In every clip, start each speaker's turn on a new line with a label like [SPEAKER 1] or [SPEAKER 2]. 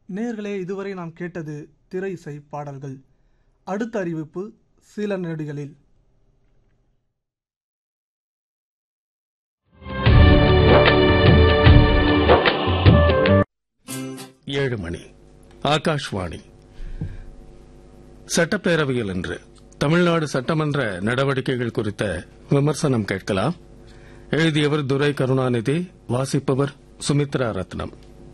[SPEAKER 1] நேர்களே இதுவரை நாம் கேட்டது திரை இசை பாடல்கள் அடுத்த அறிவிப்பு சில நொடிகளில்
[SPEAKER 2] ஏழு மணி ஆகாஷ்வாணி சட்டப்பேரவையில் இன்று தமிழ்நாடு சட்டமன்ற நடவடிக்கைகள் குறித்த விமர்சனம் கேட்கலாம் எழுதியவர் துரை கருணாநிதி வாசிப்பவர் சுமித்ரா ரத்னம்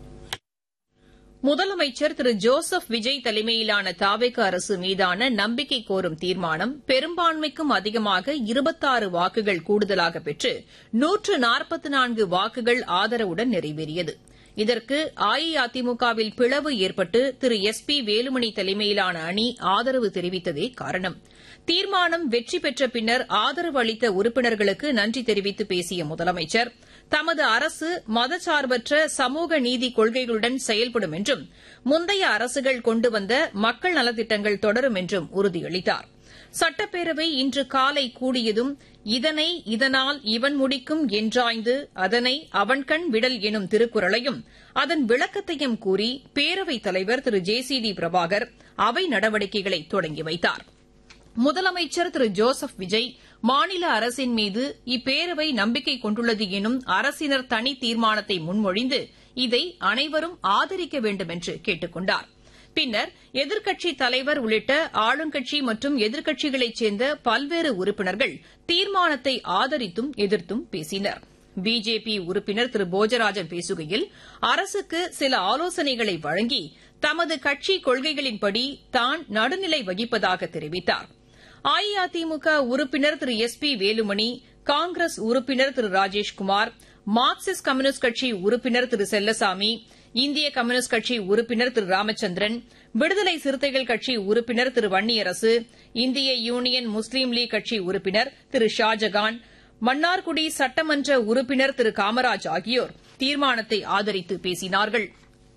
[SPEAKER 3] முதலமைச்சர் திரு ஜோசப் விஜய் தலைமையிலான தாவேக அரசு மீதான நம்பிக்கை கோரும் தீர்மானம் பெரும்பான்மைக்கும் அதிகமாக இருபத்தாறு வாக்குகள் கூடுதலாக பெற்று நூற்று நாற்பத்து நான்கு வாக்குகள் ஆதரவுடன் நிறைவேறியது இதற்கு அஇஅதிமுகவில் பிளவு ஏற்பட்டு திரு எஸ் பி வேலுமணி தலைமையிலான அணி ஆதரவு தெரிவித்ததே காரணம் தீர்மானம் வெற்றி பெற்ற பின்னர் ஆதரவு அளித்த உறுப்பினர்களுக்கு நன்றி தெரிவித்து பேசிய முதலமைச்சர் தமது அரசு மதசார்பற்ற சமூக நீதி கொள்கைகளுடன் செயல்படும் என்றும் முந்தைய அரசுகள் கொண்டு வந்த மக்கள் நலத்திட்டங்கள் தொடரும் என்றும் உறுதியளித்தார் சட்டப்பேரவை இன்று காலை கூடியதும் இதனை இதனால் இவன் முடிக்கும் என்றாய்ந்து அதனை அவன்கண் விடல் எனும் திருக்குறளையும் அதன் விளக்கத்தையும் கூறி பேரவைத் தலைவர் Thiru J C D Prabhakar அவை நடவடிக்கைகளை தொடங்கி வைத்தார் முதலமைச்சர் திரு ஜோசப் விஜய் மாநில அரசின் மீது இப்பேரவை நம்பிக்கை கொண்டுள்ளது எனும் அரசினர் தனி தீர்மானத்தை முன்மொழிந்து இதை அனைவரும் ஆதரிக்க வேண்டும் என்று கேட்டுக் கொண்டார் பின்னர் எதிர்க்கட்சித் தலைவர் உள்ளிட்ட ஆளுங்கட்சி மற்றும் எதிர்க்கட்சிகளைச் சேர்ந்த பல்வேறு உறுப்பினர்கள் தீர்மானத்தை ஆதரித்தும் எதிர்த்தும் பேசினர் பிஜேபி உறுப்பினர் திரு போஜராஜன் பேசுகையில் அரசுக்கு சில ஆலோசனைகளை வழங்கி தமது கட்சி கொள்கைகளின்படி தான் நடுநிலை வகிப்பதாக தெரிவித்தார் அஇஅதிமுக உறுப்பினர் திரு எஸ் பி வேலுமணி காங்கிரஸ் உறுப்பினர் திரு ராஜேஷ்குமார் மார்க்சிஸ்ட் கம்யூனிஸ்ட் கட்சி உறுப்பினர் திரு செல்லசாமி இந்திய கம்யூனிஸ்ட் கட்சி உறுப்பினர் திரு ராமச்சந்திரன் விடுதலை சிறுத்தைகள் கட்சி உறுப்பினர் திரு வன்னியரசு இந்திய யூனியன் முஸ்லீம் லீக் கட்சி உறுப்பினர் திரு ஷாஜகான் மன்னார்குடி சட்டமன்ற உறுப்பினர் திரு காமராஜ் ஆகியோர் தீர்மானத்தை ஆதரித்து பேசினார்கள்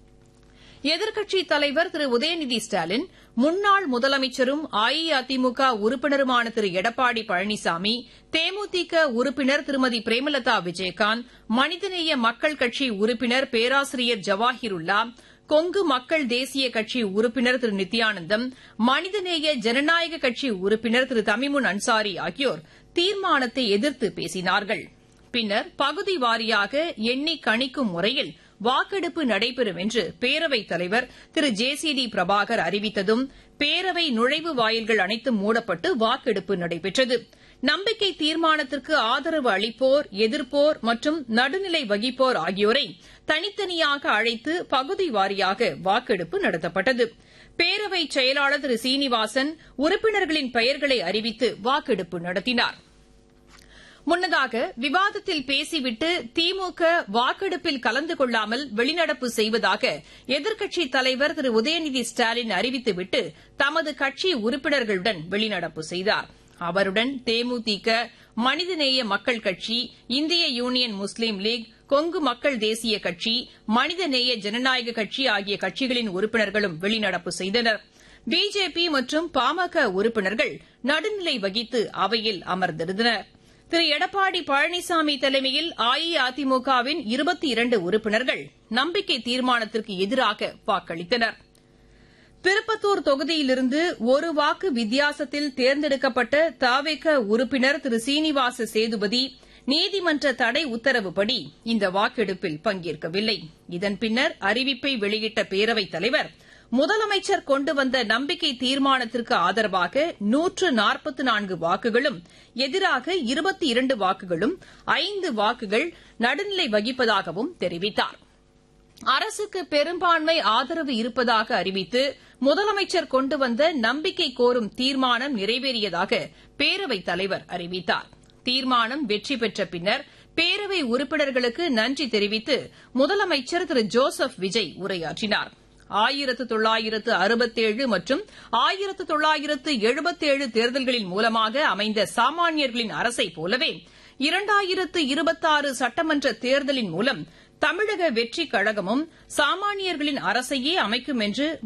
[SPEAKER 3] எதிர்க்கட்சித் தலைவர் திரு உதயநிதி ஸ்டாலின் முன்னாள் முதலமைச்சரும் அஇஅதிமுக உறுப்பினருமான திரு எடப்பாடி பழனிசாமி தேமுதிக உறுப்பினர் திருமதி பிரேமலதா விஜயகாந்த் மனிதநேய மக்கள் கட்சி உறுப்பினர் பேராசிரியர் ஜவாஹிருல்லா கொங்கு மக்கள் தேசிய கட்சி உறுப்பினர் திரு நித்யானந்தம் மனிதநேய ஜனநாயக கட்சி உறுப்பினர் திரு தமிமுன் அன்சாரி ஆகியோர் தீர்மானத்தை எதிர்த்து பேசினார்கள் பின்னர் பகுதி வாரியாக எண்ணி கணிக்கும் முறையில் வாக்கெடுப்பு நடைபெறும் என்று பேரவைத் தலைவர் Thiru J C D Prabhakar அறிவித்ததும் பேரவை நுழைவு வாயில்கள் அனைத்தும் மூடப்பட்டு வாக்கெடுப்பு நடைபெற்றது நம்பிக்கை தீர்மானத்திற்கு ஆதரவு அளிப்போர் எதிர்ப்போர் மற்றும் நடுநிலை வகிப்போர் ஆகியோரை தனித்தனியாக அழைத்து பகுதி வாரியாக வாக்கெடுப்பு நடத்தப்பட்டது பேரவை செயலாளர் திரு சீனிவாசன் உறுப்பினர்களின் பெயர்களை அறிவித்து வாக்கெடுப்பு நடத்தினார் முன்னதாக விவாதத்தில் பேசிவிட்டு திமுக வாக்கெடுப்பில் கலந்து கொள்ளாமல் வெளிநடப்பு செய்வதாக எதிர்க்கட்சித் தலைவர் திரு உதயநிதி ஸ்டாலின் அறிவித்துவிட்டு தமது கட்சி உறுப்பினர்களுடன் வெளிநடப்பு செய்தார் அவருடன் தேமுதிக மனிதநேய மக்கள் கட்சி இந்திய யூனியன் முஸ்லீம் லீக் கொங்கு மக்கள் தேசிய கட்சி மனிதநேய ஜனநாயக கட்சி ஆகிய கட்சிகளின் உறுப்பினர்களும் வெளிநடப்பு செய்தனர் பிஜேபி மற்றும் பாமக உறுப்பினர்கள் நடுநிலை வகித்து அவையில் அமர்ந்திருந்தனா் திரு எடப்பாடி பழனிசாமி தலைமையில் அஇஅதிமுகவின் இருபத்தி இரண்டு உறுப்பினர்கள் நம்பிக்கை தீர்மானத்திற்கு எதிராக வாக்களித்தனர் திருப்பத்தூர் தொகுதியிலிருந்து ஒரு வாக்கு வித்தியாசத்தில் தேர்ந்தெடுக்கப்பட்ட தாவேக உறுப்பினர் திரு சீனிவாச சேதுபதி நீதிமன்ற தடை உத்தரவுப்படி இந்த வாக்கெடுப்பில் பங்கேற்கவில்லை இதன் பின்னர் அறிவிப்பை வெளியிட்ட பேரவைத் தலைவர் முதலமைச்சர் கொண்டு வந்த நம்பிக்கை தீர்மானத்திற்கு ஆதரவாக நூற்று நாற்பத்து நான்கு வாக்குகளும் எதிராக இருபத்தி இரண்டு வாக்குகளும் ஐந்து வாக்குகள் நடுநிலை வகிப்பதாகவும் தெரிவித்தார் அரசுக்கு பெரும்பான்மை ஆதரவு இருப்பதாக அறிவித்து முதலமைச்சர் கொண்டு வந்த நம்பிக்கை கோரும் தீர்மானம் நிறைவேறியதாக பேரவைத் தலைவர் அறிவித்தார் தீர்மானம் வெற்றி பெற்ற பின்னர் பேரவை உறுப்பினர்களுக்கு நன்றி தெரிவித்து முதலமைச்சர் திரு ஜோசப் விஜய் உரையாற்றினார் ஆயிரத்து தொள்ளாயிரத்து அறுபத்தேழு மற்றும் ஆயிரத்து தொள்ளாயிரத்து எழுபத்தேழு தேர்தல்களின் மூலமாக அமைந்த சாமானியர்களின் அரசை போலவே இரண்டாயிரத்து இருபத்தாறு சட்டமன்ற தேர்தலின் மூலம் தமிழக வெற்றிக் கழகமும் சாமானியர்களின் அரசையே அமைக்கும் என்று